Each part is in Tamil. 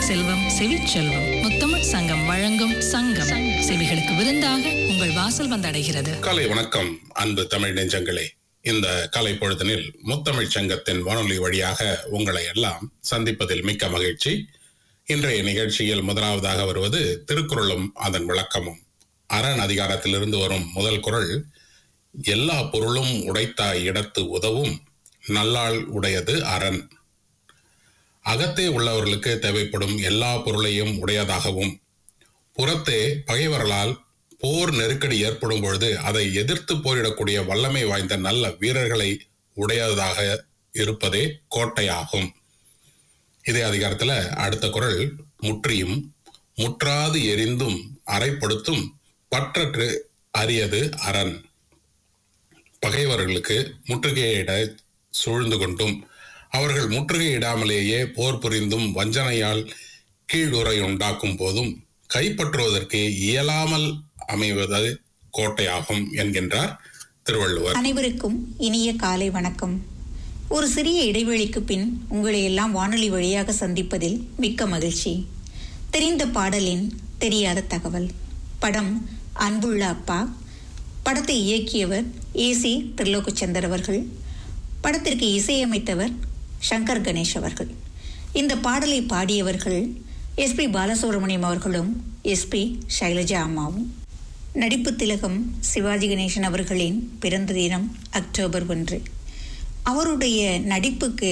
செல்வம் செவிச்செல்வம் முத்தமிழ் சங்கம் வழங்கும் சங்கம் செவிகளுக்கு விருந்தாக உங்கள் வாசல் வந்தடைகிறது காலை வணக்கம் அன்பு தமிழ் நெஞ்சங்களே இந்த காலை பொழுதனில் முத்தமிழ் சங்கத்தின் வானொலி வழியாக உங்களை எல்லாம் சந்திப்பதில் மிக்க மகிழ்ச்சி இன்றைய நிகழ்ச்சியில் முதலாவதாக வருவது திருக்குறளும் அதன் விளக்கமும் அரண் அதிகாரத்திலிருந்து வரும் முதல் குறள் எல்லா பொருளும் உடைத்தாய் இடத்து உதவும் நல்லாள் உடையது அரண் அகத்தே உள்ளவர்களுக்கு தேவைப்படும் எல்லா பொருளையும் உடையதாகவும் புறத்தே பகைவர்களால் போர் நெருக்கடி ஏற்படும் பொழுது அதை எதிர்த்து போரிடக்கூடிய வல்லமை வாய்ந்த நல்ல வீரர்களை உடையதாக இருப்பதே கோட்டையாகும் இதே அதிகாரத்துல அடுத்த குறள் முற்றியும் முற்றாது எரிந்தும் அறைப்படுத்தும் பற்றற்று அரியது அரண் பகைவர்களுக்கு முற்றுகையிட சூழ்ந்து கொண்டும் அவர்கள் முற்றுகையிடாமலேயே போர் புரிந்தும் வஞ்சனையால் கீழுரை உண்டாக்கும் போதும் கைப்பற்றுவதற்கு இயலாமல் அமைவது கோட்டையாகும் என்கின்றார் திருவள்ளுவர் அனைவருக்கும் இனிய காலை வணக்கம் ஒரு சிறிய இடைவெளிக்கு பின் உங்களை எல்லாம் வானொலி வழியாக சந்திப்பதில் மிக்க மகிழ்ச்சி தெரிந்த பாடலின் தெரியாத தகவல் படம் அன்புள்ள அப்பா படத்தை இயக்கியவர் ஏசி திரிலோகச்சந்தர் அவர்கள் படத்திற்கு இசையமைத்தவர் சங்கர் கணேஷ் அவர்கள் இந்த பாடலை பாடியவர்கள் எஸ்பி பாலசுப்ரமணியம் அவர்களும் எஸ்பி சைலஜா அம்மாவும் நடிப்பு திலகம் சிவாஜி கணேசன் அவர்களின் பிறந்த தினம் அக்டோபர் ஒன்று அவருடைய நடிப்புக்கு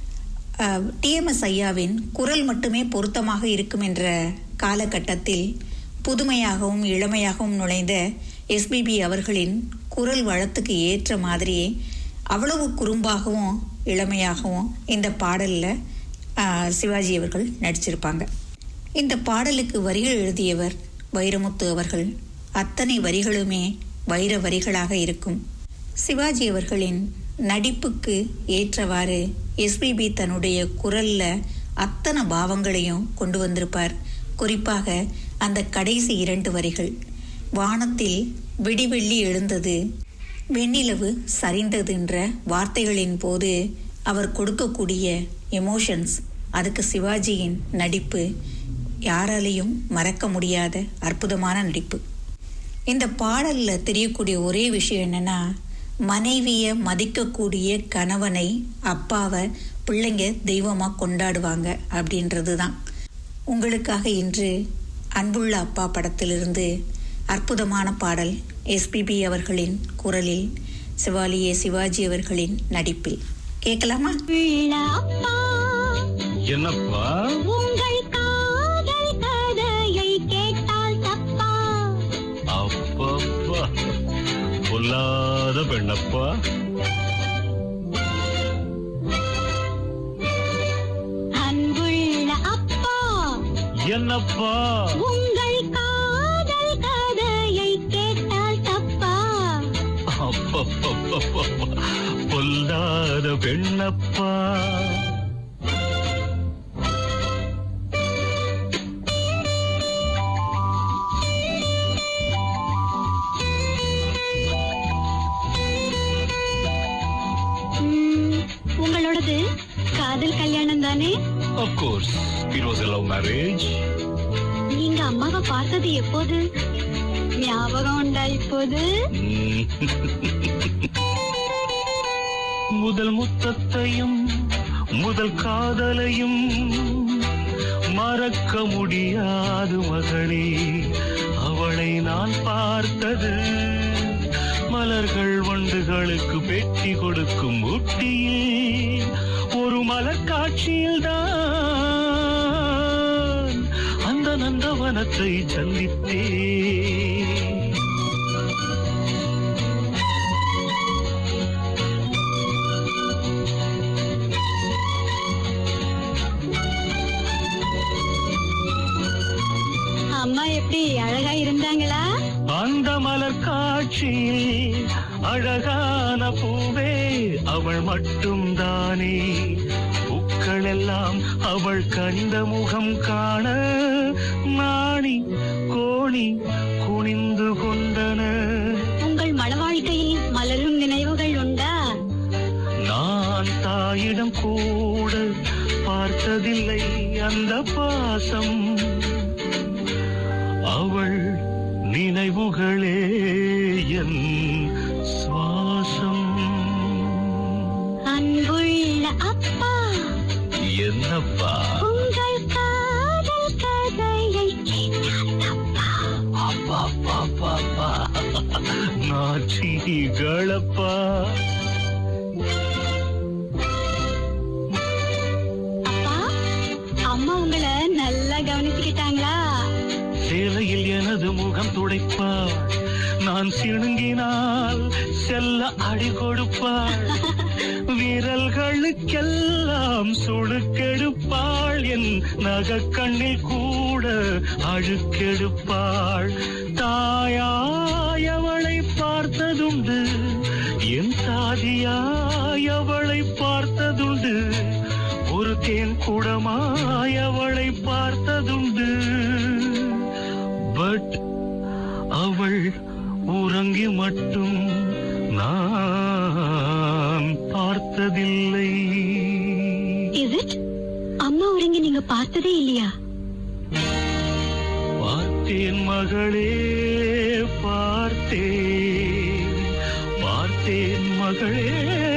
டிஎம்எஸ் ஐயாவின் குரல் மட்டுமே பொருத்தமாக இருக்கும் என்ற காலகட்டத்தில் புதுமையாகவும் இளமையாகவும் நுழைந்த எஸ்பிபி அவர்களின் குரல் வளத்துக்கு ஏற்ற மாதிரியே அவ்வளவு குறும்பாகவும் இளமையாகவும் இந்த பாடலில் சிவாஜி அவர்கள் நடிச்சிருப்பாங்க இந்த பாடலுக்கு வரிகள் எழுதியவர் வைரமுத்து அவர்கள் அத்தனை வரிகளுமே வைர வரிகளாக இருக்கும் சிவாஜி அவர்களின் நடிப்புக்கு ஏற்றவாறு எஸ்பிபி தன்னுடைய குரல்ல அத்தனை பாவங்களையும் கொண்டு வந்திருப்பார் குறிப்பாக அந்த கடைசி இரண்டு வரிகள் வானத்தில் விடிவெள்ளி எழுந்தது வெண்ணிலவு சரிந்ததுன்ற வார்த்தைகளின் போது அவர் கொடுக்கக்கூடிய எமோஷன்ஸ் அதுக்கு சிவாஜியின் நடிப்பு யாராலையும் மறக்க முடியாத அற்புதமான நடிப்பு இந்த பாடல்ல தெரியக்கூடிய ஒரே விஷயம் என்னன்னா மனைவிய மதிக்கக்கூடிய கணவனை அப்பாவை பிள்ளைங்க தெய்வமா கொண்டாடுவாங்க அப்படின்றது தான் உங்களுக்காக இன்று அன்புள்ள அப்பா படத்திலிருந்து அற்புதமான பாடல் எஸ்பிபி அவர்களின் குரலில் சிவாலியே சிவாஜி அவர்களின் நடிப்பில் கேட்கலாமா என்னப்பா உங்கள் காதல் கதையை கேட்டால் தப்பா அப்பப்பா பொல்லாத பெண்ணப்பா அன்புள்ள அப்பா என்னப்பா உங்கள் காதல் கதையை கேட்டால் தப்பா அப்பப்பப்பப்பப்பா பொல்லாத பெண்ணப்பா ம், உங்களோடது காதல் கல்யாணம் தானே Of course, it was a love marriage. நீங்க அம்மாவை பார்த்தது எப்போது ஞாபகம் உண்டா இப்போது ம். முதல் முத்தத்தையும் முதல் காதலையும் மறக்க முடியாது மகளே அவளை நான் பார்த்தது மலர்கள் வண்டுகளுக்கு பெட்டி கொடுக்கும் ஊட்டியில் ஒரு மலர் காட்சியில் தான் அந்த நந்தவனத்தை சந்தித்தேன் அம்மா எப்படி அழகா இருந்தாங்களா அந்த மலர் காட்சியில் அழகான பூவே அவள் மட்டும் தானே பூக்கள் எல்லாம் அவள் கனிந்த முகம் காண நாணி கோணி குனிந்து கொண்டன உங்கள் மன வாழ்க்கையில் மலரும் நினைவுகள் உண்டா நான் தாயிடம் கூட பார்த்ததில்லை அந்த பாசம் அவள் நினைவுகளே என் சுவாசம் அன்புள்ள அப்பா என்னப்பா உங்கள் காதல் கதையை கேட்டானப்பா அப்பா அப்பா அப்பா நாச்சிகளப்பா அப்பா அம்மா உங்களை நல்லா கவனிச்சுக்கிட்டாங்களா சேலையில் எனது முகம் துடைப்பாள் நான் சிணுங்கினால் செல்ல அடி கொடுப்பாள் விரல்களுக்கெல்லாம் சுழுக்கெடுப்பாள் என் நகக்கண்ணில் கூட அழுக்கெடுப்பாள் தாயாய் அவளை பார்த்ததுண்டு என் தாதியாய் அவளை பார்த்ததுண்டு ஒரு தேன் குடமாய் அவளை பார்த்ததுண்டு பட் அவள் உறங்கி மட்டும் நான் பார்த்ததில்லை இஸ் இட் அம்மா உறங்கி நீங்க பார்த்ததே இல்லையா பார்த்தேன் மகளே பார்த்தேன் பார்த்தேன் மகளே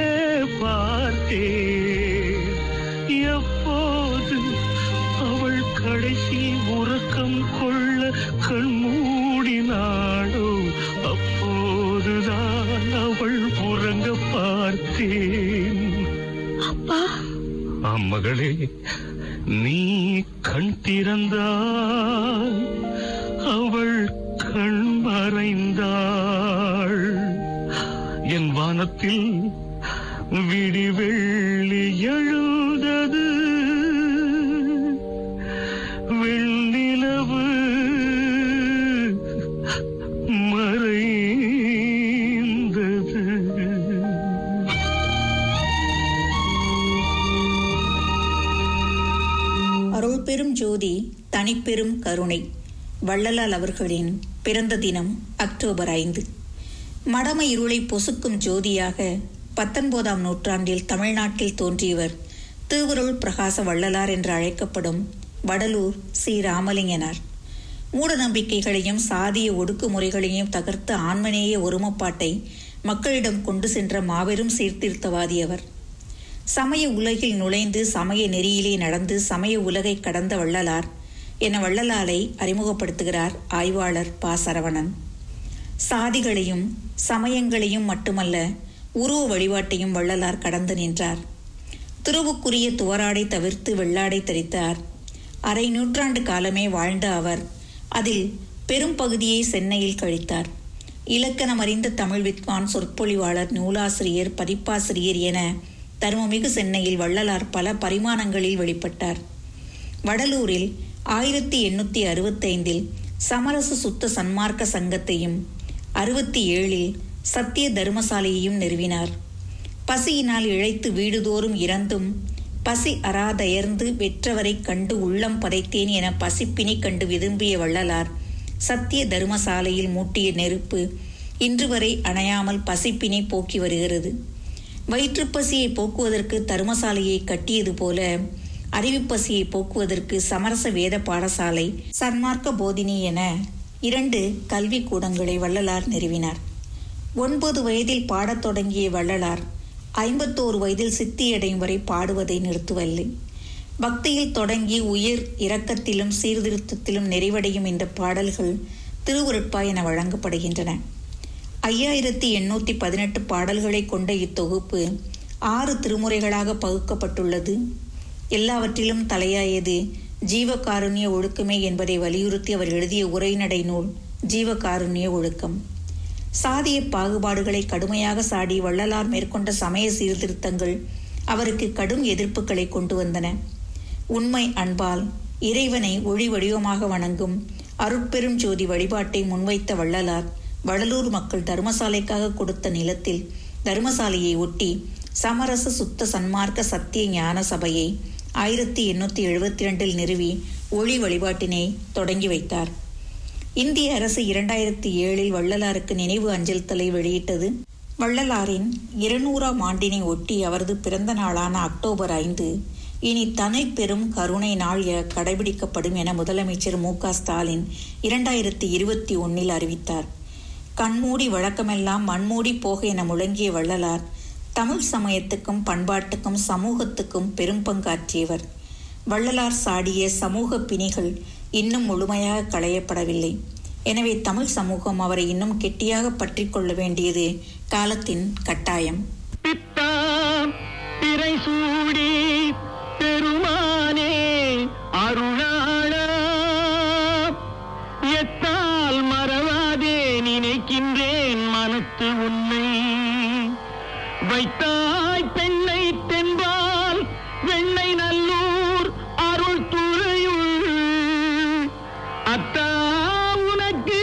பார்த்தேன் எப்போது அவள் கடைசி உறக்கம் கொள்ள கண் மூடினாளோ அப்போதுதான் அவள் உறங்க பார்த்தேன் அப்பா மகளே நீ கண் திறந்தாய் அவள் கண் மறைந்தாள் என் வானத்தில் விடிவெள்ளி எழுந்தது வெண்ணிலவு மறைந்தது அருள் பெரும் ஜோதி தனிப்பெரும் கருணை வள்ளலால் அவர்களின் பிறந்த தினம் அக்டோபர் ஐந்து மடம இருளை பொசுக்கும் ஜோதியாக பத்தொன்பதாம் நூற்றாண்டில் தமிழ்நாட்டில் தோன்றியவர் திருவருள் பிரகாச வள்ளலார் என்று அழைக்கப்படும் வடலூர் சி ராமலிங்கனார் மூட நம்பிக்கைகளையும் சாதிய ஒடுக்குமுறைகளையும் தகர்த்த ஆன்மநேய ஒருமைப்பாட்டை மக்களிடம் கொண்டு சென்ற மாபெரும் சீர்திருத்தவாதி அவர் சமய உலகில் நுழைந்து சமய நெறியிலே நடந்து சமய உலகை கடந்த வள்ளலார் என வள்ளலாரை அறிமுகப்படுத்துகிறார் ஆய்வாளர் ப சரவணன் சாதிகளையும் சமயங்களையும் மட்டுமல்ல உருவ வழிபாட்டையும் வள்ளலார் கடந்து நின்றார் துருவுக்குரிய துவராடை தவிர்த்து வெள்ளாடை தரித்தார் அரை நூற்றாண்டு காலமே வாழ்ந்த அவர் அதில் பெரும் பகுதியை சென்னையில் கழித்தார் இலக்கணம் அறிந்த தமிழ் வித்வான் சொற்பொழிவாளர் நூலாசிரியர் பதிப்பாசிரியர் என தருமமிகு சென்னையில் வள்ளலார் பல பரிமாணங்களில் வெளிப்பட்டார் வடலூரில் ஆயிரத்தி எண்ணூற்றி அறுபத்தைந்தில் சமரச சுத்த சன்மார்க்க சங்கத்தையும் அறுபத்தி ஏழில் சத்திய தர்மசாலையையும் நிறுவினார் பசியினால் இழைத்து வீடுதோறும் இறந்தும் பசி அறாதயர்ந்து வெற்றவரைக் கண்டு உள்ளம் பதைத்தேன் என பசிப்பினை கண்டு விரும்பிய வள்ளலார் சத்திய தர்மசாலையில் மூட்டிய நெருப்பு இன்று வரை அணையாமல் பசிப்பினை போக்கி வருகிறது வயிற்றுப்பசியை போக்குவதற்கு தர்மசாலையை கட்டியது போல அறிவுப்பசியை போக்குவதற்கு சமரச வேத பாடசாலை சன்மார்க்க போதினி என இரண்டு கல்விக் கூடங்களை வள்ளலார் நிறுவினார் ஒன்பது வயதில் பாடத் தொடங்கிய வள்ளலார் ஐம்பத்தோரு வயதில் சித்தியடையும் வரை பாடுவதை நிறுத்துவதில்லை பக்தியில் தொடங்கி உயிர் இரக்கத்திலும் சீர்திருத்தத்திலும் நிறைவடையும் இந்த பாடல்கள் திருவுருட்பா என வழங்கப்படுகின்றன ஐயாயிரத்தி எண்ணூற்றி பதினெட்டு பாடல்களை கொண்ட இத்தொகுப்பு ஆறு திருமுறைகளாக பகுக்கப்பட்டுள்ளது எல்லாவற்றிலும் தலையாயது ஜீவகாருண்ய ஒழுக்கமே என்பதை வலியுறுத்தி அவர் எழுதிய உரைநடை நூல் ஜீவகாருண்ய ஒழுக்கம் சாதிய பாகுபாடுகளை கடுமையாக சாடி வள்ளலார் மேற்கொண்ட சமய சீர்திருத்தங்கள் அவருக்கு கடும் எதிர்ப்புகளை கொண்டு வந்தன உண்மை அன்பால் இறைவனை ஒளி வடிவமாக வணங்கும் அருட்பெரும் ஜோதி வழிபாட்டை முன்வைத்த வள்ளலார் வடலூர் மக்கள் தர்மசாலைக்காக கொடுத்த நிலத்தில் தர்மசாலையை ஒட்டி சமரச சுத்த சன்மார்க்க சத்திய ஞான சபையை ஆயிரத்தி எண்ணூற்றி எழுபத்தி ரெண்டில் நிறுவி ஒளி வழிபாட்டினை தொடங்கி வைத்தார் இந்திய அரசு இரண்டாயிரத்தி ஏழில் வள்ளலாருக்கு நினைவு அஞ்சல் தலை வெளியிட்டது வள்ளலாரின் இருநூறாம் ஆண்டினை ஒட்டி அவரது பிறந்த நாளான அக்டோபர் ஐந்து இனி தனை பெரும் கருணை நாள் எ- கடைபிடிக்கப்படும் என முதலமைச்சர் மு க ஸ்டாலின் இரண்டாயிரத்தி இருபத்தி ஒன்னில் அறிவித்தார் கண்மூடி வழக்கமெல்லாம் மண்மூடி போக என முழங்கிய வள்ளலார் தமிழ் சமயத்துக்கும் பண்பாட்டுக்கும் சமூகத்துக்கும் பெரும் பங்காற்றியவர் வள்ளலார் சாடிய சமூக பிணிகள் இன்னும் முழுமையாக களையப்படவில்லை எனவே தமிழ் சமூகம் அவரை இன்னும் கெட்டியாக பற்றிக் கொள்ள வேண்டியது காலத்தின் கட்டாயம் பித்தான் திரை சூடி பெருமானே அருளாளா எத்தால் மறவாதே நினைக்கின்றேன் மனத்து உன்னை வைத்தாய் பெண்ணை தென்பால் வெண்ணை நல்லூர் அருள் துறையுள் அத்தா உனக்கு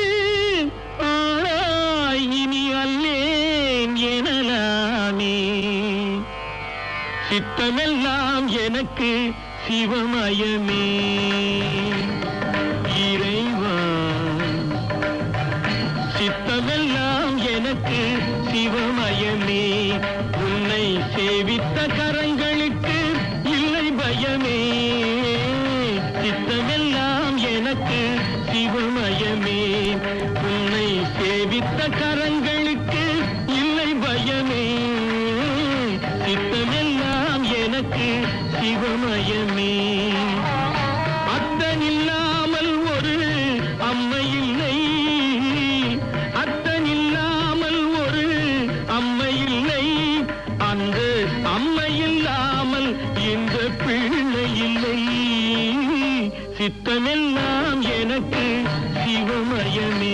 ஆளாய் இனி அல்லேன் எனலாமே சித்தமெல்லாம் எனக்கு சிவமயமே இறைவா சித்தமெல்லாம் எனக்கு சிவமயமே உன்னை சேவித்த கரங்களுக்கு இல்லை பயமே சித்தமெல்லாம் எனக்கு சிவமயமே உன்னை சேவித்த கரங்களுக்கு இல்லை பயமே சித்தமெல்லாம் எனக்கு சிவமயமே அத்தனில்லாமல் ஒரு அம்மை இல்லை அத்தனில்லாமல் ஒரு அம்மை இல்லை அந்த அம்மை இல்லாமல் இந்த பிள்ளை இல்லை சித்தமெல்லாம் எனக்கு சிவமயமே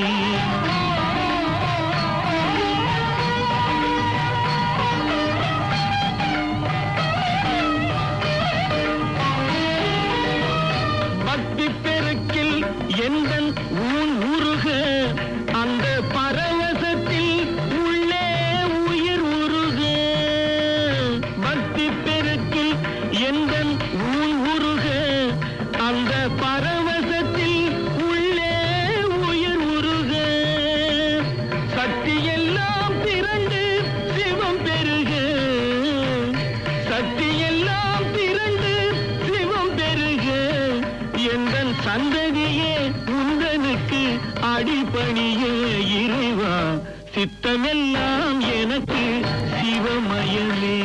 பக்தி பெருக்கில் எந்தன் ஊன் உருக அந்த பரவசத்தில் உள்ளே உயிர் உருக பக்தி பெருக்கில் எந்தன் ஊன் உருக அந்த பரவசத்தில் உள்ளே உயிர் உருக சக்தி எல்லாம் திரண்டு சிவம் பெருக சக்தி எல்லாம் திரண்டு சிவம் பெருக எந்தன் சந்ததியே உந்தனுக்கு அடிபணிய இறைவா சித்தமெல்லாம் எனக்கு சிவமயமே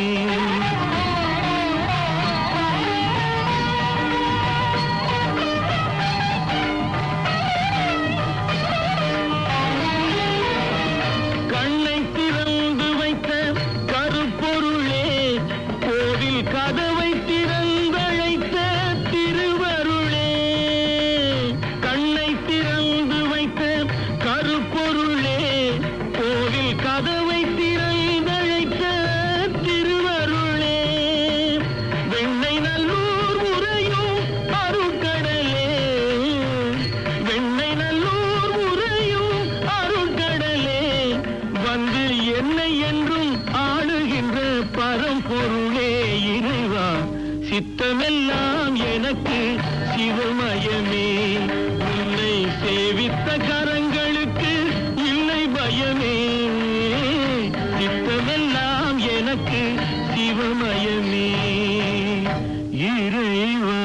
கண்ணை திறந்து வைத்த கருப்பொருளே கோவில் கதவை திறந்தழைத்த திருவருளே கண்ணை திறந்து வைத்த கருப்பொருளே கோவில் கதவை திறந்தழைத்த திருவருளே வெண்ணை நல்லூர் உரையும் அருட்கடலே வெண்ணை நல்லூர் உரையும் அருட்கடலே வந்து என்னை என்றும் ஆளுகின்ற பரம்பொருளே இறைவா சித்தமெல்லாம் எனக்கு சிவமயமே உன்னை சேவித்த கரங்களுக்கு இல்லை பயமே சித்தமெல்லாம் எனக்கு சிவமயமே இறைவா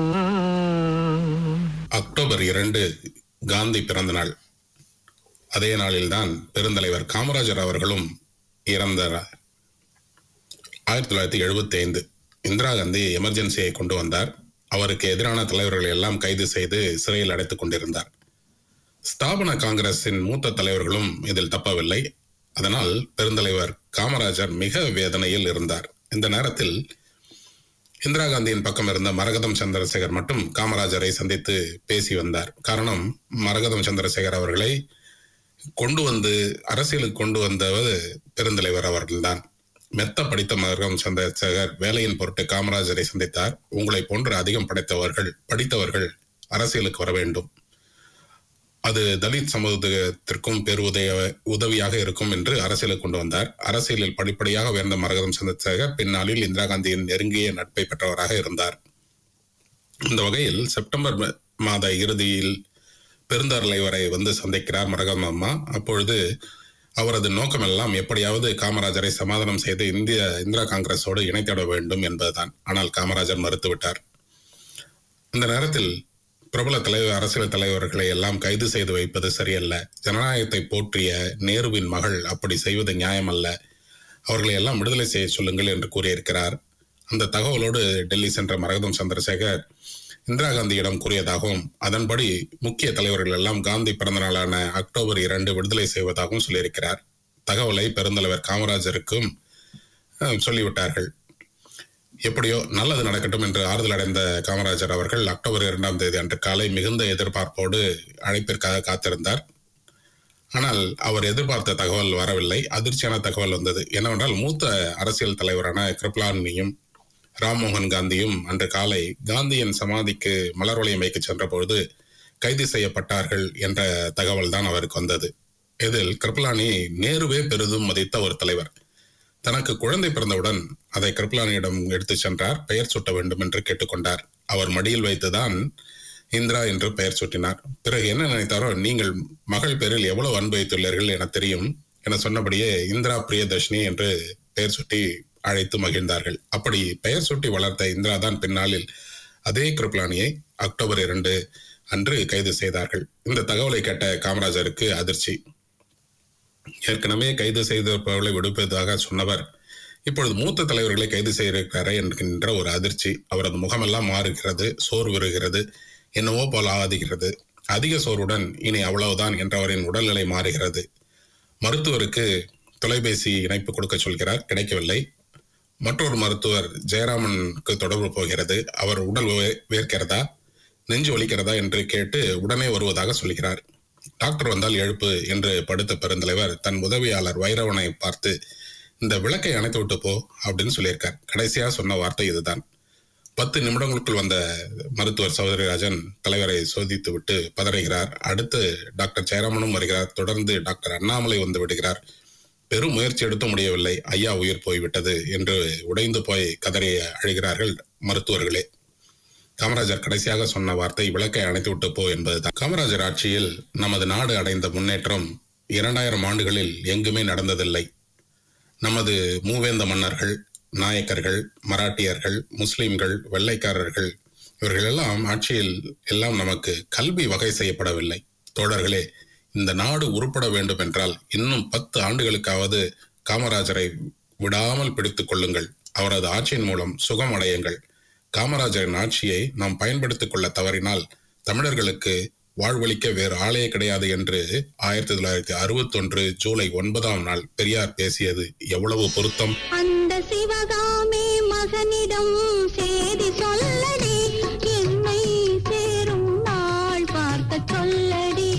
அக்டோபர் இரண்டு காந்தி பிறந்த நாள் அதே நாளில்தான் பெருந்தலைவர் காமராஜர் அவர்களும் இறந்தார் ஆயிரத்தி தொள்ளாயிரத்தி எழுபத்தி ஐந்து இந்திரா காந்தி எமர்ஜென்சியை கொண்டு வந்தார் அவருக்கு எதிரான தலைவர்களை எல்லாம் கைது செய்து சிறையில் அடைத்துக் கொண்டிருந்தார் ஸ்தாபன காங்கிரசின் மூத்த தலைவர்களும் இதில் தப்பவில்லை அதனால் பெருந்தலைவர் காமராஜர் மிக வேதனையில் இருந்தார் இந்த நேரத்தில் இந்திரா காந்தியின் பக்கம் இருந்த மரகதம் சந்திரசேகர் மட்டும் காமராஜரை சந்தித்து பேசி வந்தார் காரணம் மரகதம் சந்திரசேகர் அவர்களை கொண்டு வந்து அரசியலுக்கு கொண்டு வந்தவர் பெருந்தலைவர் அவர்கள்தான் மெத்த படித்த மரகதம் சந்திரசேகர் வேலையின் பொருட்டு காமராஜரை சந்தித்தார் உங்களை போன்று அதிகம் படைத்தவர்கள் படித்தவர்கள் அரசியலுக்கு வர வேண்டும் அது தலித் சமூகத்திற்கும் பெருதய உதவியாக இருக்கும் என்று அரசியலுக்கு கொண்டு வந்தார் அரசியலில் படிப்படியாக உயர்ந்த மரகதம் சந்திரசேகர் பின்னாளில் இந்திரா காந்தியின் நெருங்கிய நட்பை பெற்றவராக இருந்தார் இந்த வகையில் செப்டம்பர் ம- மாத இறுதியில் பெருந்தரலை வரை வந்து சந்திக்கிறார் மரகதம் அம்மா அப்பொழுது அவரது நோக்கமெல்லாம் எப்படியாவது காமராஜரை சமாதானம் செய்து இந்திய இந்திரா காங்கிரஸோடு இணைத்திட வேண்டும் என்பதுதான் ஆனால் காமராஜர் மறுத்துவிட்டார் இந்த நேரத்தில் பிரபல தலைவர் அரசியல் தலைவர்களை எல்லாம் கைது செய்து வைப்பது சரியல்ல ஜனநாயகத்தை போற்றிய நேருவின் மகள் அப்படி செய்வது நியாயமல்ல அவர்களை எல்லாம் விடுதலை செய்ய சொல்லுங்கள் என்று கூறியிருக்கிறார் அந்த தகவலோடு டெல்லி சென்ற மரகதம் சந்திரசேகர் இந்திரா காந்தியிடம் கூறியதாகவும் அதன்படி முக்கிய தலைவர்கள் எல்லாம் காந்தி பிறந்த நாளான அக்டோபர் இரண்டு விடுதலை செய்வதாகவும் சொல்லியிருக்கிறார் தகவலை பெருந்தலைவர் காமராஜருக்கும் அஹ், சொல்லிவிட்டார்கள் எப்படியோ நல்லது நடக்கட்டும் என்று ஆறுதல் அடைந்த காமராஜர் அவர்கள் அக்டோபர் இரண்டாம் தேதி அன்று காலை மிகுந்த எதிர்பார்ப்போடு அழைப்பிற்காக காத்திருந்தார் ஆனால் அவர் எதிர்பார்த்த தகவல் வரவில்லை அதிர்ச்சியான தகவல் வந்தது என்னவென்றால் மூத்த அரசியல் தலைவரான கிருப்லானியும் ராம்மோகன் காந்தியும் அன்று காலை காந்தியின் சமாதிக்கு மலர் வளையம் வைக்க சென்ற பொழுது கைது செய்யப்பட்டார்கள் என்ற தகவல் தான் அவருக்கு வந்தது இதில் கிருப்லானி நேருவே பெரிதும் மதித்த ஒரு தலைவர் தனக்கு குழந்தை பிறந்தவுடன் அதை கிருப்லானியிடம் எடுத்துச் சென்றார் பெயர் சூட்ட வேண்டும் என்று கேட்டுக்கொண்டார் அவர் மடியில் வைத்துதான் இந்திரா என்று பெயர் சூட்டினார் பிறகு என்ன நினைத்தாரோ நீங்கள் மகள் பேரில் எவ்வளவு அன்பு வைத்துள்ளீர்கள் என தெரியும் என சொன்னபடியே இந்திரா பிரியதர்ஷினி என்று பெயர் சூட்டி அழைத்து மகிழ்ந்தார்கள் அப்படி பெயர் சூட்டி வளர்த்த இந்திரா தான் பின்னாளில் அதே கிருப்லானியை அக்டோபர் இரண்டு அன்று கைது செய்தார்கள் இந்த தகவலை கேட்ட காமராஜருக்கு அதிர்ச்சி ஏற்கனவே கைது செய்தவர்களை விடுப்பதாக சொன்னவர் இப்பொழுது மூத்த தலைவர்களை கைது செய்திருக்கிறாரே என்கின்ற ஒரு அதிர்ச்சி அவரது முகமெல்லாம் மாறுகிறது சோர்வுறுகிறது என்னவோ போல ஆதிக்கிறது அதிக சோர்வுடன் இனி அவ்வளவுதான் என்றவரின் உடல்நிலை மாறுகிறது மருத்துவருக்கு தொலைபேசி இணைப்பு கொடுக்க சொல்கிறார் கிடைக்கவில்லை மற்றொரு மருத்துவர் ஜெயராமனுக்கு தொடர்பு போகிறது அவர் உடல் வே- வேர்க்கிறதா நெஞ்சு வலிக்கிறதா என்று கேட்டு உடனே வருவதாக சொல்கிறார் டாக்டர் வந்தால் எழுப்பு என்று படுத்த பெருந்தலைவர் தன் உதவியாளர் வைரவனை பார்த்து இந்த விளக்கை அணைத்து விட்டு போ அப்படின்னு சொல்லியிருக்கார் கடைசியா சொன்ன வார்த்தை இதுதான் பத்து நிமிடங்களுக்குள் வந்த மருத்துவர் சௌதரிராஜன் தலைவரை சோதித்து விட்டு பதறுகிறார் அடுத்து டாக்டர் ஜெயராமனும் வருகிறார் தொடர்ந்து டாக்டர் அண்ணாமலை வந்து விடுகிறார் பெரும் முயற்சி எடுத்து முடியவில்லை ஐயா உயிர் போய்விட்டது என்று உடைந்து போய் கதறி அழுகிறார்கள் மருத்துவர்களே காமராஜர் கடைசியாக சொன்ன வார்த்தை விளக்கை அணைத்து விட்டு போ என்பதுதான் காமராஜர் ஆட்சியில் நமது நாடு அடைந்த முன்னேற்றம் இரண்டாயிரம் ஆண்டுகளில் எங்குமே நடந்ததில்லை நமது மூவேந்த மன்னர்கள் நாயக்கர்கள் மராட்டியர்கள் முஸ்லிம்கள் வெள்ளைக்காரர்கள் இவர்கள் எல்லாம் ஆட்சியில் எல்லாம் நமக்கு கல்வி வகை செய்யப்படவில்லை தோழர்களே இந்த நாடு உருப்பட வேண்டும் என்றால் இன்னும் பத்து ஆண்டுகளுக்காவது காமராஜரை விடாமல் பிடித்துக் கொள்ளுங்கள் அவரது ஆட்சியின் மூலம் சுகம் அடையுங்கள் காமராஜரின் ஆட்சியை நாம் பயன்படுத்திக் கொள்ள தவறினால் தமிழர்களுக்கு வாழ்வளிக்க வேறு ஆளே கிடையாது என்று ஆயிரத்தி தொள்ளாயிரத்தி அறுபத்தொன்று ஜூலை ஒன்பதாம் நாள் பெரியார் பேசியது எவ்வளவு பொருத்தம் அந்த சிவகாமி மகனிடம் செய்தி சொல்லடி என்னை சேரும் நாள் பார்க்க சொல்லடி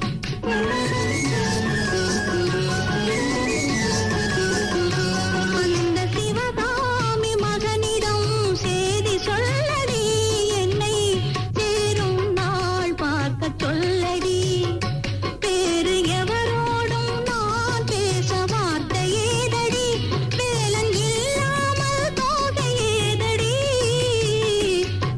அந்த சிவகாமி மகனிடம் செய்தி சொல்லடி என்னை சேரும் நாள் பார்க்க சொல்லடி வேறு எவரோடும் நான் பேச வார்த்தை ஏதடி வேலன் இல்லாமல் தோகை ஏதடி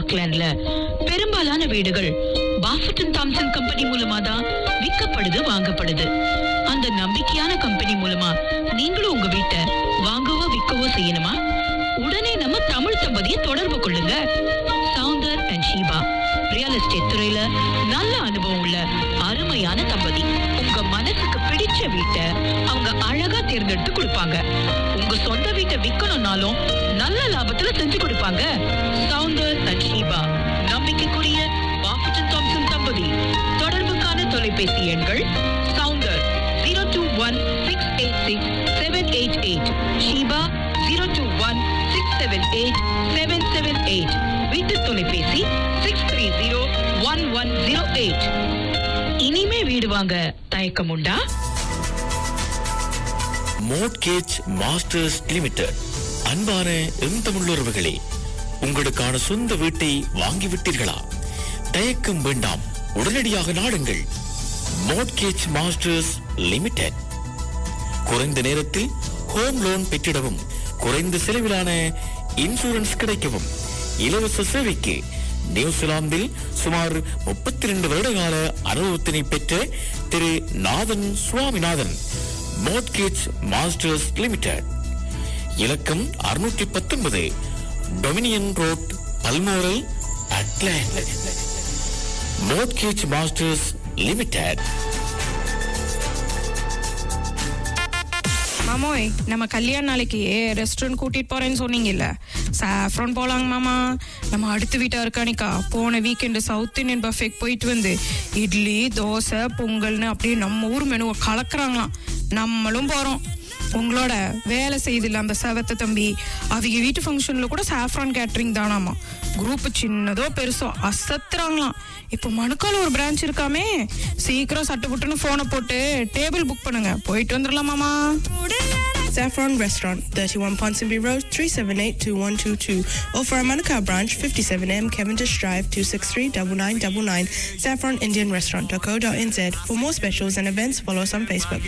ஆக்லாண்ட்ல பெரும்பாலான வீடுகள் பாஃபட்டன் தாம்சன் கம்பெனி மூலமா தான் விற்கப்படுது வாங்கப்படுது அந்த நம்பிக்கையான கம்பெனி மூலமா நீங்களும் உங்க வீட்டை வாங்கவோ விற்கவோ செய்யணுமா உடனே நம்ம தமிழ் தம்பதியை தொடர்பு கொள்ளுங்க Soundar and Sheeba real estate துறையில நல்ல அனுபவம் உள்ள அருமையான தம்பதி உங்க மனசுக்கு பிடிச்ச வீட்டை அவங்க அழகா தேர்ந்தெடுத்து கொடுப்பாங்க உங்க சொந்த வீட்டை விக்கணும்னாலும் நல்ல லாபத்துல செஞ்சு கொடுப்பாங்க சவுந்தர் அண்ட் ஷீபா நம்பிக்கைக்குரிய பாஃபட்டன் தாம்சன் தம்பதி தொடர்புக்கான தொலைபேசி எண்கள் Soundar zero two one six eight six seven eight eight Sheeba zero two one six seven eight seven seven eight வீட்டு தொலைபேசி six three zero one one zero eight இனிமே வீடு வாங்க தயக்கம் உண்டா மோட்கேஜ் மாஸ்டர்ஸ் லிமிடெட் அன்பான எம் தமிழுறவுகளே உங்களுக்கான சொந்த வீட்டை வாங்கிவிட்டீர்களா தயக்கம் வேண்டாம் உடனடியாக நாடுங்கள் மோட்கேஜ் மாஸ்டர்ஸ் லிமிடெட் குறைந்த நேரத்தில் ஹோம் லோன் பெற்றிடவும் குறைந்த செலவிலான இன்சூரன்ஸ் கிடைக்கவும் இலவச சேவைக்கு நியூசிலாந்தில் சுமார் முப்பத்தி ரெண்டு வருடகால அனுபவத்தினை பெற்ற திரு Nathan Swaminathan mortgage masters limited இலக்கம் அறுநூற்றி பத்தொன்பது Dominion Road Balmoral Auckland mortgage masters limited மாமோய் நம்ம கல்யாண நாளைக்கு ரெஸ்டாரண்ட் கூட்டிட்டு போறேன்னு சொன்னீங்கல்ல சாஃப்ரான் போலாங்க மாமா நம்ம அடுத்த வீட்டா இருக்கானிக்கா போன வீக்கெண்டு சவுத் இந்தியன் பஃபேக்கு போயிட்டு வந்து இட்லி தோசை பொங்கல்னு அப்படியே நம்ம ஊர் மெனுவை கலக்குறாங்களாம் நம்மளும் போறோம் உங்களோட வேலை செய்தில்ல அந்த செவத்த தம்பி அவங்க வீட்டு ஃபங்க்ஷன்ல கூட சாஃப்ரான் கேட்டரிங் தானாமா குரூப் சின்னதோ பெருசோ அசத்துறாங்களாம் இப்போ மணுக்கால ஒரு பிரான்ச் இருக்காமே சீக்கிரம் சட்டு புட்டுன்னு போனை போட்டு டேபிள் புக் பண்ணுங்க போயிட்டு வந்துடலாமாமா Saffron Restaurant, 31 Ponsonby Road, 378-2122. Or for our Manukau branch, 57M Cavendish Drive, 263-9999. Saffron Indian Restaurant.co.nz. For more specials and events, follow us on Facebook.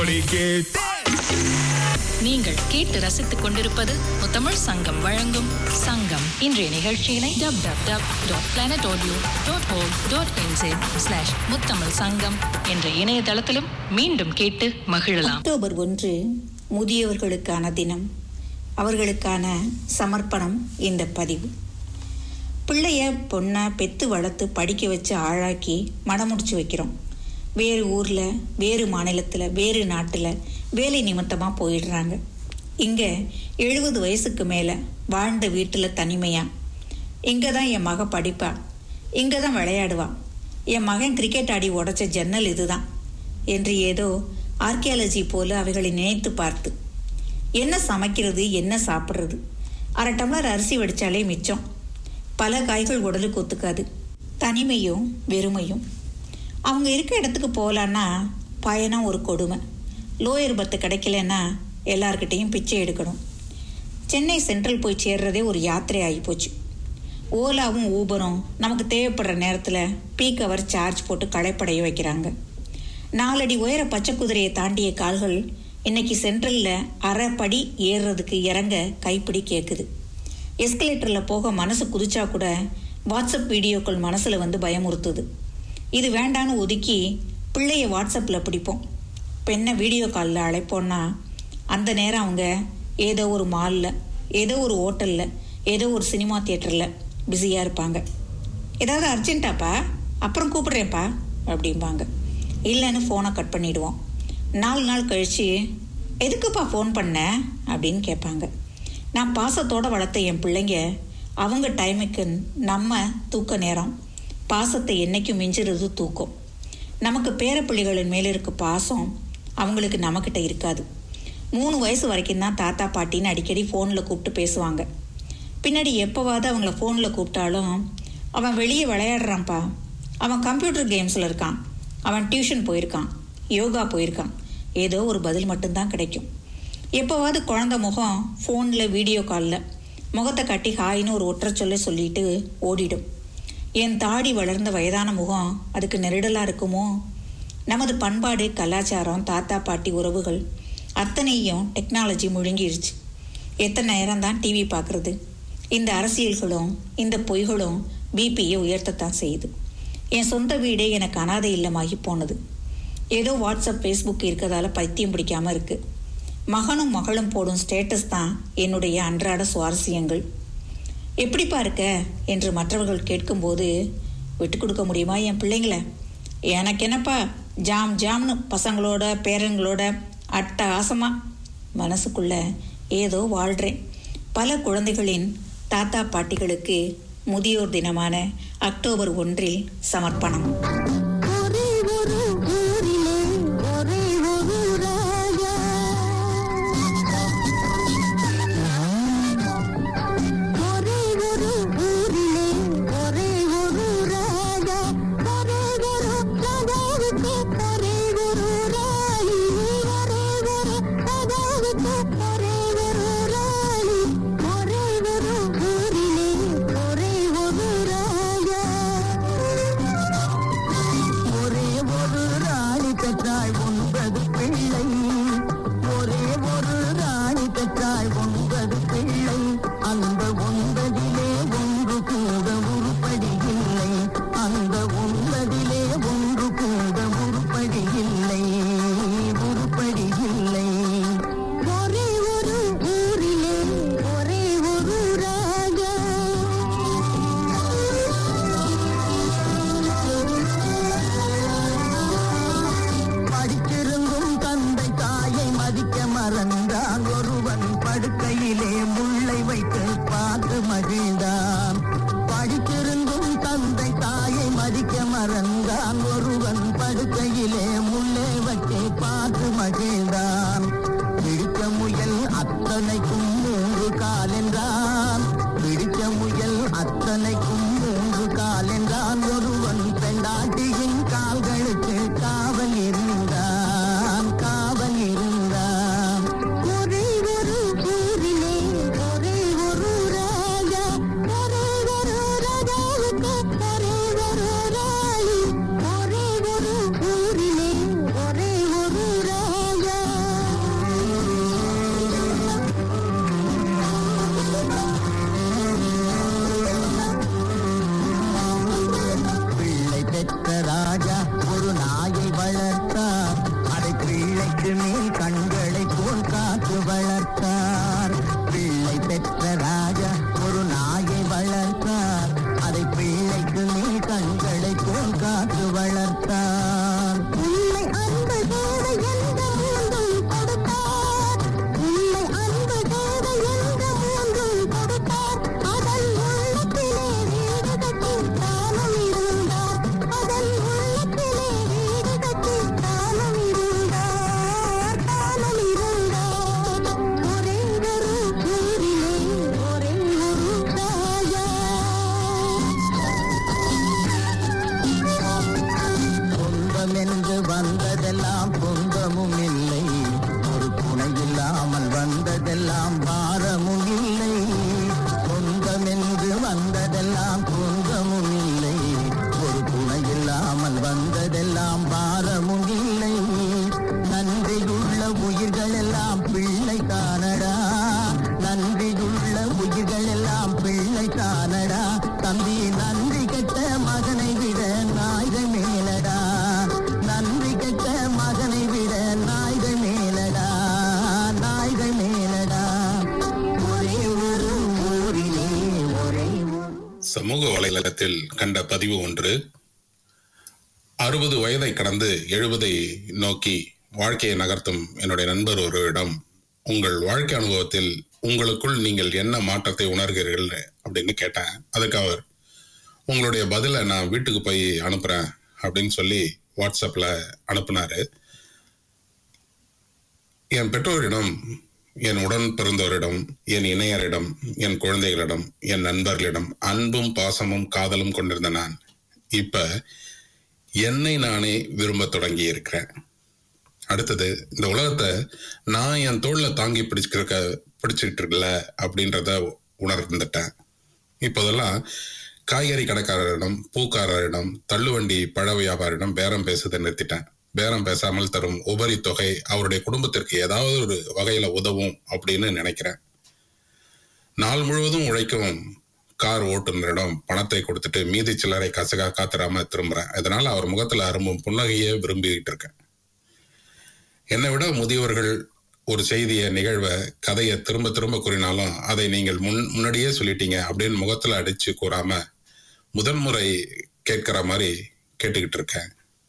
நீங்கள் கேட்டு ரசித்துக் கொண்டிருப்பது முத்தமிழ் சங்கம் வழங்கும் சங்கம் இன்றைய நிகழ்ச்சியினை W W W dot planet audio dot O dot slash Muthamizh Sangam என்ற இணையதளத்திலும் மீண்டும் கேட்டு மகிழலாம் அக்டோபர் ஒன்று முதியவர்களுக்கான தினம் அவர்களுக்கான சமர்ப்பணம் இந்த பதிவு பிள்ளைய பொண்ணை பெத்து வளர்த்து படிக்க வச்சு ஆளாக்கி மடமுடிச்சு வைக்கிறோம் வேறு ஊரில் வேறு மாநிலத்தில் வேறு நாட்டில் வேலை நிமித்தமாக போயிடுறாங்க இங்கே எழுபது வயசுக்கு மேலே வாழ்ந்த வீட்டில் தனிமையாக இங்கே தான் என் மக படிப்பா இங்கே தான் விளையாடுவா என் மகன் கிரிக்கெட் ஆடி உடைச்ச ஜன்னல் இதுதான் என்று ஏதோ ஆர்கியாலஜி போல அவைகளை நினைத்து பார்த்து என்ன சமைக்கிறது என்ன சாப்பிட்றது அரை டம்ளர் அரிசி வடித்தாலே மிச்சம் பல காய்கள் உடலுக்கு ஒத்துக்காது தனிமையும் வெறுமையும் அவங்க இருக்க இடத்துக்கு போகலான்னா பயணம் ஒரு கொடுமை லோயர் பத்து கிடைக்கலன்னா எல்லார்கிட்டேயும் பிச்சை எடுக்கணும் சென்னை சென்ட்ரல் போய் சேர்றதே ஒரு யாத்திரை ஆகிப்போச்சு ஓலாவும் ஊபரும் நமக்கு தேவைப்படுற நேரத்தில் பீக் அவர் சார்ஜ் போட்டு களைப்படைய வைக்கிறாங்க நாலடி உயர பச்சை குதிரையை தாண்டிய கால்கள் இன்னைக்கு சென்ட்ரலில் அரை படி ஏறுறதுக்கு இறங்க கைப்பிடி கேட்குது எஸ்கலேட்டரில் போக மனசு குதிச்சா கூட வாட்ஸ்அப் வீடியோக்கள் மனசில் வந்து பயமுறுத்துது இது வேண்டான்னு ஒதுக்கி பிள்ளைய வாட்ஸ்அப்பில் பிடிப்போம் பெண்ணை வீடியோ காலில் அழைப்போன்னா அந்த நேரம் அவங்க ஏதோ ஒரு மாலில் ஏதோ ஒரு ஹோட்டலில் ஏதோ ஒரு சினிமா தியேட்டரில் பிஸியாக இருப்பாங்க ஏதாவது அர்ஜென்ட்டாப்பா அப்புறம் கூப்பிடுறேன்ப்பா அப்படிம்பாங்க இல்லைன்னு ஃபோனை கட் பண்ணிடுவோம் நாலு நாள் கழித்து எதுக்குப்பா ஃபோன் பண்ண அப்படின்னு கேட்பாங்க நான் பாசத்தோடு வளர்த்த என் பிள்ளைங்க அவங்க டைமுக்கு நம்ம தூக்க நேரம் பாசத்தை என்னைக்கும் மிஞ்சுறது தூக்கம் நமக்கு பேரப்பிள்ளைகளின் மேலே இருக்க பாசம் அவங்களுக்கு நம்மக்கிட்ட இருக்காது மூணு வயசு வரைக்கும் தான் தாத்தா பாட்டின்னு அடிக்கடி ஃபோனில் கூப்பிட்டு பேசுவாங்க பின்னாடி எப்போவாவது அவங்கள ஃபோனில் கூப்பிட்டாலும் அவன் வெளியே விளையாடுறான்ப்பா அவன் கம்ப்யூட்டர் கேம்ஸில் இருக்கான் அவன் டியூஷன் போயிருக்கான் யோகா போயிருக்கான் ஏதோ ஒரு பதில் மட்டும்தான் கிடைக்கும் எப்போவாவது குழந்த முகம் ஃபோனில் வீடியோ காலில் முகத்தை கட்டி ஹாயின்னு ஒரு ஒற்றை சொல்ல சொல்லிட்டு ஓடிடும் என் தாடி வளர்ந்த வயதான முகம் அதுக்கு நெருடலாக இருக்குமோ நமது பண்பாடு கலாச்சாரம் தாத்தா பாட்டி உறவுகள் அத்தனையும் டெக்னாலஜி முழுங்கிருச்சு எத்தனை நேரம் தான் டிவி பார்க்குறது இந்த அரசியல்களும் இந்த பொய்களும் பிபியை உயர்த்தத்தான் செய்யுது என் சொந்த வீடே எனக்கு அனாதை இல்லமாகி போனது ஏதோ வாட்ஸ்அப் ஃபேஸ்புக் இருக்கிறதால பைத்தியம் பிடிக்காம இருக்கு மகனும் மகளும் போடும் ஸ்டேட்டஸ் தான் என்னுடைய அன்றாட சுவாரஸ்யங்கள் எப்படிப்பா இருக்க என்று மற்றவர்கள் கேட்கும்போது விட்டு கொடுக்க முடியுமா என் பிள்ளைங்கள எனக்கு என்னப்பா ஜாம் ஜாம்னு பசங்களோட பேரன்களோட அட்ட ஆசமா மனசுக்குள்ள ஏதோ வாழ்கிறேன் பல குழந்தைகளின் தாத்தா பாட்டிகளுக்கு முதியோர் தினமான அக்டோபர் ஒன்றில் சமர்ப்பணம் ஒரே ஒரு ஊரிலே ஒரே ஒரு ராஜா ஒரே ஒரு ஊரிலே ஒரே ஒரு ராஜா ஒரே ஒரு ராஜாவுக்கு ஒரே ஒரு ராணி ஒரே ஒரு ராஜாவுக்கு ஒரே ஒரு ராணி ஒரே ஒரு ஊரிலே ஒரே ஒரு ராஜா ஒரே ஒரு ராணி பெற்றாள் ஒன்பது பிள்ளை ஒரே ஒரு ராணி பெற்றாள் ஒன்பது பிள்ளை அந்த ஒன்பதிலே ஒன்று கூட உருப்படி இல்லை அந்த ஒன்பதிலே ஒன்று கூட உருப்படி இல்லை உருப்படி இல்லை ஒரே ஒரு ஊரிலே ஒரே ஒரு ராஜா படித்திருந்தும் தந்தை தாயை மதிக்க மறந்தான் ஒருவன் படுக்கையிலே முள்ளை வைத்து பார்த்து மகிழ்ந்தான் படித்திருந்தும் தந்தை தாயை மதிக்க மறந்தான் ஒருவன் படுக்கையிலே முள்ளை வைத்து பார்த்து மகிழ்ந்தான் பிடிக்க முயல் அத்தனைக்கும் மூன்று கால் என்றான் பிடிக்க முயல் அத்தனைக்கும் மூன்று கால் என்றான் ஒருவன் பெண்டாட்டியின் கால்களுக்கு காவல் இருந்தான் காவல் இருந்தான் ஒரே ஒரு ஊரிலே ஒரே ஒரு ராஜா ஒரே ஒரு ராஜாவுக்கு ஒரே ஒரு ராணி ஒரே ஒரு ஊரிலே ஒரே ஒரு ராஜா பிள்ளை பெற்ற ராஜா ஒரு நாயை வளர்த்தார் அதை பிள்ளைக்கு மேல் கண்களை போல் காத்து வளர்த்தார் பிள்ளை பெற்ற ராஜா ஒரு நாயை வளர்த்தார் அதை பிள்ளைக்கு மேல் கண்களை போல் காத்து வளர்த்தார் உண்மை அன்பு தேவை எந்த மூன்றும் கொடுத்தார் உண்மை அன்பு தேவை எந்த மூன்றும் கொடுத்தார் அதன் உள்ளத்திலே வீடு கட்டி தானும் இருந்தார் அதன் உள்ளத்திலே வீடு கட்டி தானும் இருந்தார் தானும் இருந்தார் ஒரே ஒரு ஊரிலே ஒரே ஒரு ராஜா சொந்தம் என்று வந்ததெல்லாம் சொந்தமும் இல்லை ஒரு துணை இல்லாமல் வந்ததெல்லாம் பாரமும் இல்லை சொந்தம் என்று வந்ததெல்லாம் சொந்தமும் இல்லை ஒரு துணை இல்லாமல் வந்ததெல்லாம் பாரமும் இல்லை நன்றியுள்ள உயிர்கள் எல்லாம் பிள்ளை தானடா நன்றியுள்ள உயிர்கள் எல்லாம் பிள்ளை தானடா தம்பி நன்றி கெட்ட மகனை விட நாய்கள் மேலடா நன்றி கெட்ட மகனை விட நாய்கள் மேலடா நாய்கள் மேலடா ஒரே ஒரு ஊரிலே ஒரே ஒரு சமூக வலைதளத்தில் கண்ட பதிவு ஒன்று அறுபது வயதை கடந்து எழுபதை நோக்கி வாழ்க்கையை நகர்த்தும் என்னுடைய நண்பர் ஒருவரிடம் உங்கள் வாழ்க்கை அனுபவத்தில் உங்களுக்குள் நீங்கள் என்ன மாற்றத்தை உணர்கிறீர்கள் அப்படின்னு கேட்டேன் அதுக்கு அவர் உங்களுடைய பதிலை நான் வீட்டுக்கு போய் அனுப்புறேன் அப்படின்னு சொல்லி வாட்ஸ்அப்ல அனுப்புனாரு என் பெற்றோரிடம் என் உடன் பிறந்தோரிடம் என் இணையரிடம் என் குழந்தைகளிடம் என் நண்பர்களிடம் அன்பும் பாசமும் காதலும் கொண்டிருந்த நான் இப்ப என்னை நானே விரும்ப தொடங்கி இருக்கிறேன் அடுத்தது இந்த உலகத்தை நான் என் தோல்ல தாங்கி பிடிச்சிருக்க பிடிச்சிட்டு இருக்கல அப்படின்றத உணர்ந்துட்டேன் இப்போதெல்லாம் காய்கறி கடைக்காரரிடம் பூக்காரரிடம் தள்ளுவண்டி பழ வியாபாரிடம் பேரம் பேசுவதை நிறுத்திட்டேன் பேரம் பேசாமல் தரும் உபரி தொகை அவருடைய குடும்பத்திற்கு ஏதாவது ஒரு வகையில உதவும் அப்படின்னு நினைக்கிறேன் நாள் முழுவதும் உழைக்கவும் கார் ஓட்டுநரிடம் பணத்தை கொடுத்துட்டு மீதி சில்லறை கசகா காத்துறாம திரும்புறேன் இதனால அவர் முகத்துல அரும்பும் புன்னகையே விரும்பிக்கிட்டு இருக்கேன் என்னை விட முதியவர்கள் ஒரு செய்தியை நிகழ்வை கதையை திரும்ப திரும்ப கூறினாலும் அதை நீங்கள் முன் முன்னாடியே சொல்லிட்டீங்க அப்படின்னு முகத்துல அடிச்சு கூறாம முதன்முறை கேட்கிற மாதிரி கேட்டுக்கிட்டு இருக்கேன்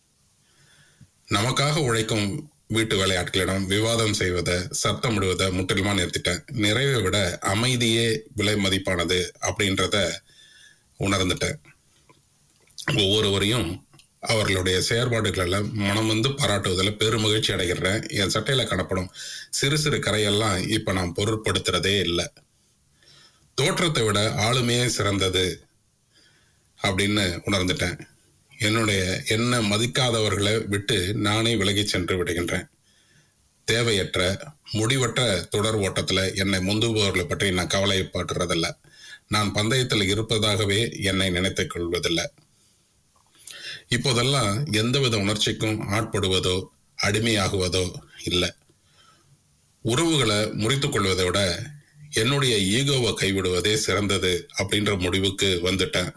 நமக்காக உழைக்கும் வீட்டு வேலையாட்களிடம் விவாதம் செய்வதை சத்தமிடுவதை முற்றிலுமா நிறுத்திட்டேன் நிறைவை விட அமைதியே விலை மதிப்பானது அப்படின்றத உணர்ந்துட்டேன் ஒவ்வொருவரையும் அவர்களுடைய செயற்பாடுகளில் மனம் வந்து பாராட்டுவதில் பெருமகிழ்ச்சி அடைகிறேன் என் சட்டையில காணப்படும் சிறு சிறு கரையெல்லாம் இப்ப நான் பொருட்படுத்துறதே இல்லை தோற்றத்தை விட ஆளுமையே சிறந்தது அப்படின்னு உணர்ந்துட்டேன் என்னுடைய என்ன மதிக்காதவர்களை விட்டு நானே விலகி சென்று விடுகின்றேன் தேவையற்ற முடிவற்ற தொடர் ஓட்டத்துல என்னை முந்துபவர்களை பற்றி நான் கவலைப்படுறதில்ல நான் பந்தயத்தில் இருப்பதாகவே என்னை நினைத்துக் கொள்வதில்லை இப்போதெல்லாம் எந்தவித உணர்ச்சிக்கும் ஆட்படுவதோ அடிமையாகுவதோ இல்லை உறவுகளை முறித்துக் கொள்வதை விட என்னுடைய ஈகோவை கைவிடுவதே சிறந்தது அப்படின்ற முடிவுக்கு வந்துட்டேன்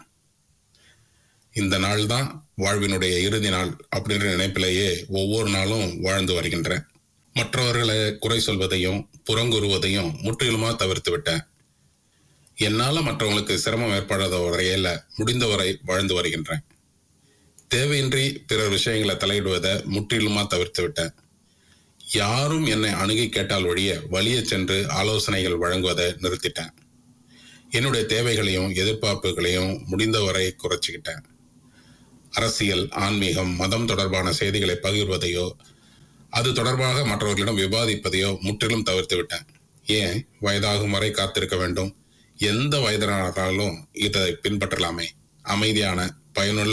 இந்த நாள் தான் வாழ்வினுடைய இறுதி நாள் அப்படின்ற நினைப்பிலேயே ஒவ்வொரு நாளும் வாழ்ந்து வருகின்றேன் மற்றவர்களை குறை சொல்வதையும் புறங்குறுவதையும் முற்றிலுமா தவிர்த்து விட்டேன் என்னால மற்றவங்களுக்கு சிரமம் ஏற்படாத வரையில முடிந்தவரை வாழ்ந்து வருகின்றேன் தேவையின்றி பிறர் விஷயங்களை தலையிடுவதை முற்றிலுமா தவிர்த்து விட்டேன் யாரும் என்னை அணுகி கேட்டால் ஒழிய வழிய சென்று ஆலோசனைகள் வழங்குவதை நிறுத்திட்டேன் என்னுடைய தேவைகளையும் எதிர்பார்ப்புகளையும் முடிந்தவரை குறைச்சிக்கிட்டேன் அரசியல் ஆன்மீகம் மதம் தொடர்பான செய்திகளை பகிர்வதையோ அது தொடர்பாக மற்றவர்களிடம் விவாதிப்பதையோ முற்றிலும் தவிர்த்து விட்டேன் ஏன் வயதாகும் வரை காத்திருக்க வேண்டும் எந்த வயதினராலும் இதை பின்பற்றலாமே அமைதியான பயனுள்ள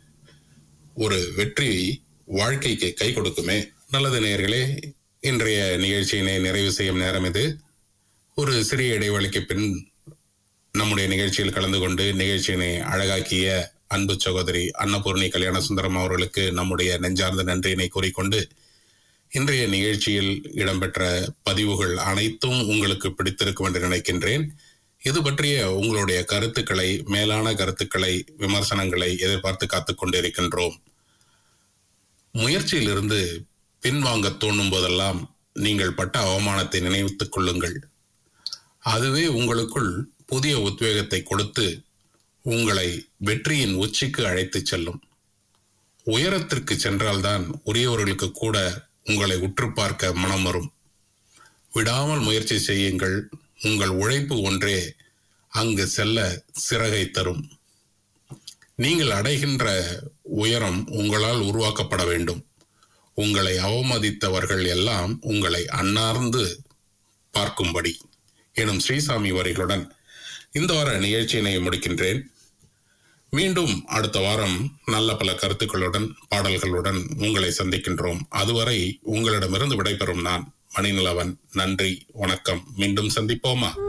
ஒரு வெற்றி வாழ்க்கைக்கு கை கொடுக்குமே நல்லது நேயர்களே இன்றைய நிகழ்ச்சியினை நிறைவு செய்யும் நேரம் இது ஒரு சிறிய இடைவெளிக்கு பின் நம்முடைய நிகழ்ச்சியில் கலந்து கொண்டு நிகழ்ச்சியினை அழகாக்கிய அன்பு சகோதரி அன்னபூர்ணி கல்யாண சுந்தரம் அவர்களுக்கு நம்முடைய நெஞ்சார்ந்த நன்றியினை கூறிக்கொண்டு இன்றைய நிகழ்ச்சியில் இடம்பெற்ற பதிவுகள் அனைத்தும் உங்களுக்கு பிடித்திருக்கும் என்று நினைக்கின்றேன் இது பற்றிய உங்களுடைய கருத்துக்களை மேலான கருத்துக்களை விமர்சனங்களை எதிர்பார்த்து காத்துக் கொண்டிருக்கின்றோம் முயற்சியிலிருந்து பின்வாங்க தோணும் போதெல்லாம் நீங்கள் பட்ட அவமானத்தை நினைவுத்துக் கொள்ளுங்கள் அதுவே உங்களுக்குள் புதிய உத்வேகத்தை கொடுத்து உங்களை வெற்றியின் உச்சிக்கு அழைத்துச் செல்லும் உயரத்திற்கு சென்றால்தான் உரியவர்களுக்கு கூட உங்களை உற்று பார்க்க மனம் வரும் விடாமல் முயற்சி செய்யுங்கள் உங்கள் உழைப்பு ஒன்றே அங்கு செல்ல சிறகை தரும் நீங்கள் அடைகின்ற உயரம் உங்களால் உருவாக்கப்பட வேண்டும் உங்களை அவமதித்தவர்கள் எல்லாம் உங்களை அன்னார்ந்து பார்க்கும்படி எனும் ஸ்ரீசாமி வரிகளுடன் இந்த வார நிகழ்ச்சியினை முடிக்கின்றேன் மீண்டும் அடுத்த வாரம் நல்ல பல கருத்துக்களுடன் பாடல்களுடன் உங்களை சந்திக்கின்றோம் அதுவரை உங்களிடமிருந்து விடைபெறும் நான் மணிநிலவன் நன்றி வணக்கம் மீண்டும் சந்திப்போமா